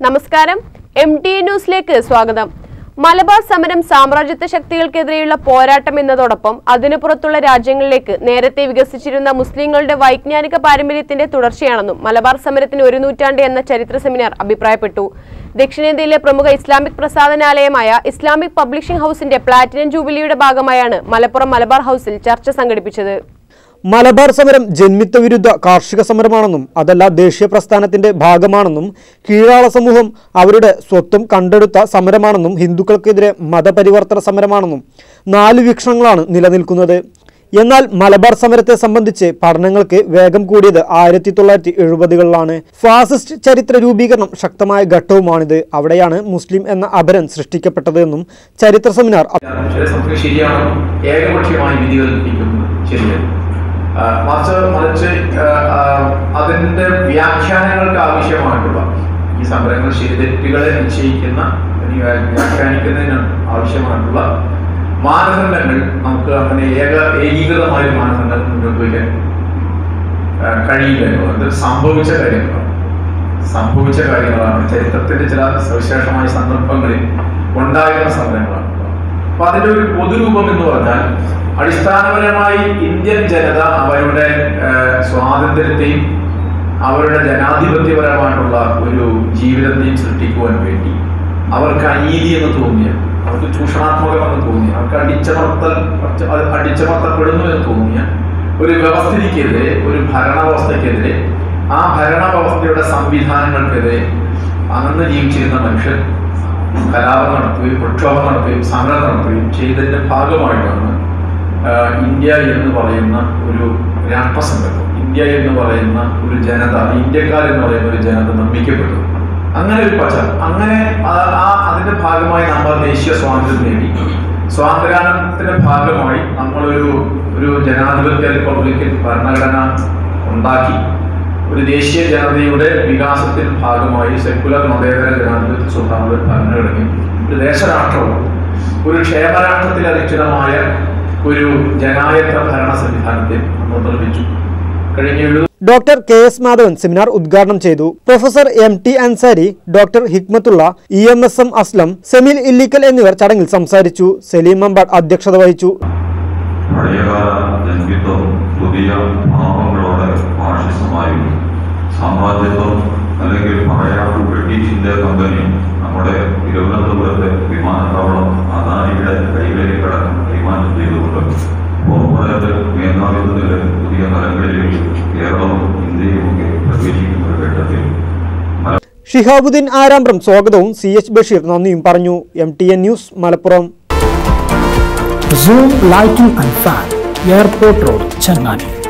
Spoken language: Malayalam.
നമസ്കാരം എം ടി ന്യൂസിലേക്ക് സ്വാഗതം മലബാർ സമരം സാമ്രാജ്യത്വ ശക്തികൾക്കെതിരെയുള്ള പോരാട്ടം എന്നതോടൊപ്പം അതിനു പുറത്തുള്ള രാജ്യങ്ങളിലേക്ക് നേരത്തെ വികസിച്ചിരുന്ന മുസ്ലിങ്ങളുടെ വൈജ്ഞാനിക പാരമ്പര്യത്തിന്റെ തുടർച്ചയാണെന്നും മലബാർ സമരത്തിന് ഒരു നൂറ്റാണ്ട് എന്ന ചരിത്ര സെമിനാർ അഭിപ്രായപ്പെട്ടു ദക്ഷിണേന്ത്യയിലെ പ്രമുഖ ഇസ്ലാമിക് പ്രസാധനാലയമായ ഇസ്ലാമിക് പബ്ലിഷിംഗ് ഹൗസിന്റെ പ്ലാറ്റിനം ജൂബിലിയുടെ ഭാഗമായാണ് മലപ്പുറം മലബാർ ഹൗസിൽ ചർച്ച സംഘടിപ്പിച്ചത് മലബാർ സമരം ജന്മിത്ത വിരുദ്ധ കാർഷിക സമരമാണെന്നും അതല്ല ദേശീയ പ്രസ്ഥാനത്തിന്റെ ഭാഗമാണെന്നും കീഴാള സമൂഹം അവരുടെ സ്വത്വം കണ്ടെടുത്ത സമരമാണെന്നും ഹിന്ദുക്കൾക്കെതിരെ മതപരിവർത്തന സമരമാണെന്നും നാല് വീക്ഷണങ്ങളാണ് നിലനിൽക്കുന്നത് എന്നാൽ മലബാർ സമരത്തെ സംബന്ധിച്ച് പഠനങ്ങൾക്ക് വേഗം കൂടിയത് ആയിരത്തി തൊള്ളായിരത്തി എഴുപതുകളിലാണ് ഫാസിസ്റ്റ് ചരിത്ര രൂപീകരണം ശക്തമായ ഘട്ടവുമാണിത് അവിടെയാണ് മുസ്ലിം എന്ന അപരൻ സൃഷ്ടിക്കപ്പെട്ടത് എന്നും ചരിത്ര സെമിനാർ ചില സമയത്ത് ശരിയാണെന്നും ഏകപക്ഷീയമായി വിധി കൽപ്പിക്കുന്നത് ശരിയല്ല ആ, മറിച്ച് മറിച്ച് ആ, ആ, അതിന്റെ വ്യാഖ്യാനങ്ങൾക്ക് ആവശ്യമായിട്ടുള്ള ഈ സമരങ്ങൾ ശരിതെറ്റുകളെ നിശ്ചയിക്കുന്ന അല്ലെങ്കിൽ വ്യാ- വ്യാഖ്യാനിക്കുന്നതിന് ആവശ്യമായിട്ടുള്ള മാനദണ്ഡങ്ങൾ നമുക്ക് അങ്ങനെ ഏക ഏകീകൃതമായ ഒരു മാനദണ്ഡം മുന്നോട്ട് വയ്ക്കാൻ ആ, കഴിയില്ലല്ലോ അത് സംഭവിച്ച കാര്യങ്ങളാണ് സംഭവിച്ച കാര്യങ്ങളാണ് ചരിത്രത്തിന്റെ ചില സവിശേഷമായ സന്ദർഭങ്ങളിൽ ഉണ്ടായിരുന്ന സമരങ്ങളാണ് അപ്പൊ അതിന്റെ ഒരു പൊതുരൂപം എന്ന് പറഞ്ഞാൽ അടിസ്ഥാനപരമായി ഇന്ത്യൻ ജനത അവരുടെ ആ, സ്വാതന്ത്ര്യത്തെയും അവരുടെ ജനാധിപത്യപരമായിട്ടുള്ള ഒരു ജീവിതത്തെയും സൃഷ്ടിക്കുവാൻ വേണ്ടി അവർക്ക് അനീതി എന്ന് തോന്നിയ അവർക്ക് ചൂഷണാത്മകമെന്ന് തോന്നിയ അവർക്ക് അടിച്ചമർത്തൽ അത് അടിച്ചമർത്തപ്പെടുന്നു എന്ന് തോന്നിയ ഒരു വ്യവസ്ഥിതിക്കെതിരെ ഒരു ഭരണവ്യവസ്ഥക്കെതിരെ ആ ഭരണവ്യവസ്ഥയുടെ സംവിധാനങ്ങൾക്കെതിരെ അന്ന് ജീവിച്ചിരുന്ന മനുഷ്യർ കലാപം നടത്തുകയും പ്രക്ഷോഭം നടത്തുകയും സമരം നടത്തുകയും ചെയ്തതിന്റെ ഭാഗമായിട്ടാണ് ആഹ്, ഇന്ത്യ എന്ന് പറയുന്ന ഒരു രാഷ്ട്രസങ്കല്പം ഇന്ത്യ എന്ന് പറയുന്ന ഒരു ജനത ഇന്ത്യക്കാർ എന്ന് പറയുന്ന ഒരു ജനത നിർമ്മിക്കപ്പെട്ടു അങ്ങനെ ഒരു പശ്ച അങ്ങനെ ആ- ആ അതിന്റെ ഭാഗമായി നമ്മൾ ദേശീയ സ്വാതന്ത്ര്യം നേടി സ്വാതന്ത്ര്യാനത്തിന്റെ ഭാഗമായി നമ്മളൊരു ഒരു ജനാധിപത്യ റിപ്പബ്ലിക്കൻ ഭരണഘടന ഉണ്ടാക്കി ഒരു ദേശീയ ജനതയുടെ വികാസത്തിന്റെ ഭാഗമായി സെക്കുലർ മതേതര ജനാധിപത്യ സ്വഭാവ ഭരണഘടനയും ഒരു ദേശരാഷ്ട്രവും ഒരു ക്ഷേമരാഷ്ട്രത്തിൽ അധിഷ്ഠിതമായ ഒരു ജനായത്ത ഭരണ സംവിധാനത്തെ നമ്മൾ നിർമ്മിച്ചു കഴിഞ്ഞ എഴുപത് doctor K S Madhavan seminar ഉദ്ഘാടനം ചെയ്തു professor M T Ansari doctor Hikmathulla E M S M Aslam Semil Illikkal എന്നിവർ ചടങ്ങിൽ സംസാരിച്ചു സലീം മമ്പാട് അധ്യക്ഷത വഹിച്ചു പഴയകാല ജന്മിത്വം പുതിയ ഭാവങ്ങളോടെ ഫാഷിസമായും സാമ്രാജ്യത്വം അല്ലെങ്കിൽ പഴയ ബ്രിട്ടീഷ് ഇന്ത്യ കമ്പനി നമ്മുടെ തിരുവനന്തപുരത്തെ വിമാനത്താവളം അദാനിയുടെ കൈകളിലേക്കടക്കം കൈമാറ്റം ചെയ്തുകൊണ്ട് കോർപ്പറേറ്റ് മേധാവിത്വത്തിലെ പുതിയ തലങ്ങളിലേക്ക് കേരളവും ഇന്ത്യയും ഒക്കെ പ്രവേശിക്കുന്ന ഒരു ഘട്ടത്തിൽ ഷിഹാബുദ്ദീൻ ആരാമ്പ്രം സ്വാഗതവും സി എച്ച് ബഷീർ നന്ദിയും പറഞ്ഞു M T N news Malappuram Zoom Lighting and Fan, Airport Road, Chennai.